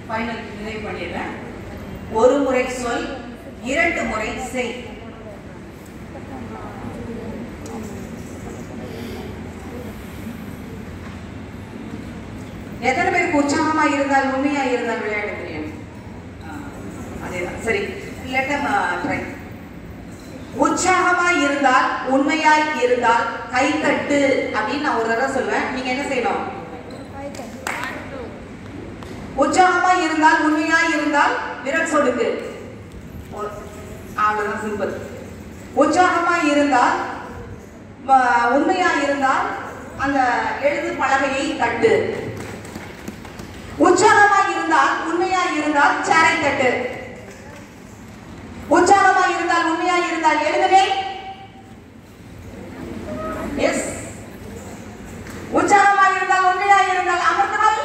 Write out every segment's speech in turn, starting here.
Final நிறைவு பண்ணிடுறேன் ஒரு முறை சொல் இரண்டு முறை செய் எத்தனை பேருக்கு உற்சாகமா இருந்தால் உண்மையா இருந்தால் விளையாட தெரியும் ஆ, அதேதான் சரி லெட்டம் ட்ரை உற்சாகமா இருந்தால் உண்மையாய் இருந்தால் கைத்தட்டு அப்படின்னு நான் ஒரு தடவை சொல்வேன் நீங்க என்ன செய்யணும் உற்சாகமா இருந்தால் உண்மையாய் இருந்தால் விரல் சொடுக்கு ஒரு- அவ்வளவுதான் சிம்பிள் உற்சாகமா இருந்தால் வ- உண்மையா இருந்தால் அந்த எழுது பலகையை தட்டு உற்சாகமா இருந்தால் உண்மையா இருந்தால் சேரை தட்டு உற்சாகமா இருந்தால் உண்மையா இருந்தால் எழுதுவே எஸ் உற்சாகமா இருந்தால் உண்மையா இருந்தால் அமர்த்துவல்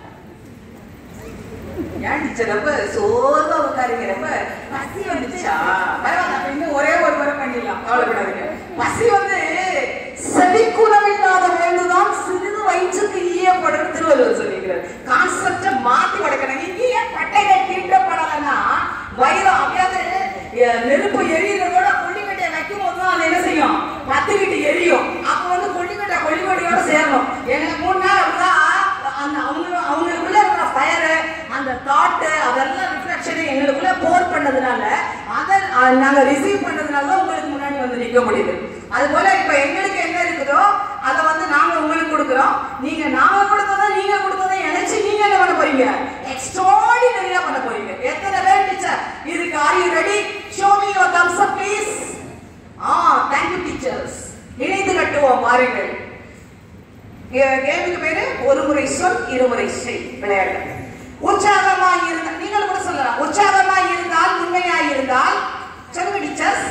ஏன் டீச்சர் ரொம்ப சோர்வா உட்காருங்க ரொம்ப பசி வந்துச்சா பரவாயில்ல அப்ப இன்னும் ஒரே ஒரு முறை பண்ணிடலாம் கவலைப்படாதீங்க பசி வந்து செவிக்குணமில்லாத வேண்டுதான் சிறிது வயிற்றுக்கு ஈயப்படும் திருவள்ளுவர் சொல்லிக்கிறார் கான்செப்ட மாத்தி வடக்கணும் இங்கேயே பட்டைகள் தீண்டப்படலைன்னா வயிறு அப்படியாவது அஹ், நெருப்பு எரியுறதோட கொல்லிக்கட்டையை வைக்கும் போது தான் அது என்ன செய்யும் பத்துக்கிட்டு எரியும் அப்ப வந்து கொல்லிக்கட்டை கொல்லிக்கட்டையோட சேரணும் எங்களுக்கு மூணு நாள் அப்படிதான் அந்த அவங்க அவங்களுக்குள்ள இருக்கிற ஃபயரு அந்த தாட்டு அதெல்லாம் ரிஃப்ளெக்ஷனை எங்களுக்குள்ள போர் பண்ணதுனால அதை அஹ், நாங்க ரிசீவ் பண்ணதுனால தான் உங்களுக்கு முன்னாடி வந்து நிக்க முடியுது அது போல இப்ப எங்களுக்கு என்ன இருக்குதோ அதை வந்து நாங்க உங்களுக்கு கொடுக்குறோம் நீங்க நாங்க கொடுத்ததை நீங்க கொடுத்ததை இணைச்சு நீங்க என்ன பண்ண போறீங்க எக்ஸ்ட்ராடினரியா பண்ண போறீங்க எத்தனை பேர் டீச்சர் இதுக்கு are you ready show me your thumbs up please ah thank you teachers இணைந்து கட்டுவோம் வாருங்கள் கே- கேமுக்கு பேரு ஒரு முறை சொல் இருமுறை செய் விளையாட்டு உற்சாகமா இருந்த நீங்கள் கூட சொல்லலாம் உற்சாகமா இருந்தால் உண்மையா இருந்தால் சொல்லுங்க டீச்சர்ஸ்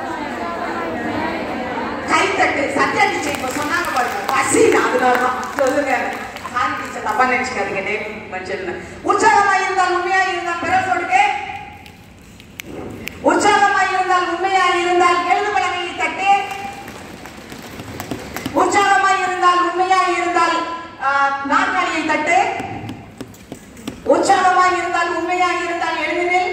கைத்தட்டு சத்யா டீச்சர் இப்ப சொன்னாங்க பாருங்க பசி அதனாலதான் சொல்லுங்க சாரி டீச்சர் தப்பா நினைச்சுக்காதீங்க நேம் மென்ஷன் உற்சாகமா இருந்தால் உண்மையா இருந்தால் பிற சொல்லுங்க உற்சாகமா இருந்தால் உண்மையா இருந்தால் எழுது பலகையை தட்டு உற்சாகமாய் இருந்தால் உண்மையாய் இருந்தால் ஆஹ், நாற்காலியை தட்டு உற்சாகமாய் இருந்தால் உண்மையாய் இருந்தால் எழுதுவேன்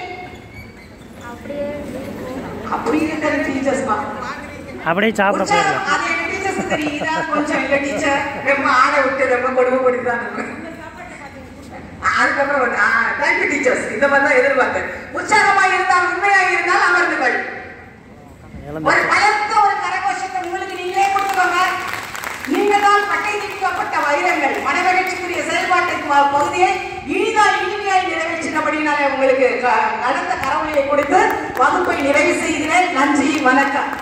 அப்படி இருக்கிற டீச்சர்ஸ் தான் அப்படியே சாப்பிட உற்சாகம் போயிடலாம் அது எங்க டீச்சர்ஸ் தெரியுதா கொஞ்சம் எங்க டீச்சர் ரொம்ப ஆட விட்டு ரொம்ப கொடுமைப்படுத்தி தான் இருக்கும். அதுக்கப்புறம் வந்து தேங்க்யூ டீச்சர்ஸ் இந்த மாதிரி தான் எதிர்பார்த்தேன் உற்சாகமாய் இருந்தால் உண்மையாய் இருந்தால் அமர்ந்துகள் ஒரு இழந்துச்சு பலத்த ஒரு கரகோஷத்தை உங்களுக்கு நீங்களே கொடுத்துக்கோங்க நீங்க தான் பட்டை தீர்க்கப்பட்ட வைரங்கள் மனமகிழ்ச்சிக்குரிய செயல்பாட்டுக்கு வ- பகுதியை இனிதாய் இனிமையாய் நிறைவேற்றினபடினாலே உங்களுக்கு க- நல்ல கரவொலியை கொடுத்து வகுப்பை நிறைவு செய்கிறேன் நன்றி வணக்கம்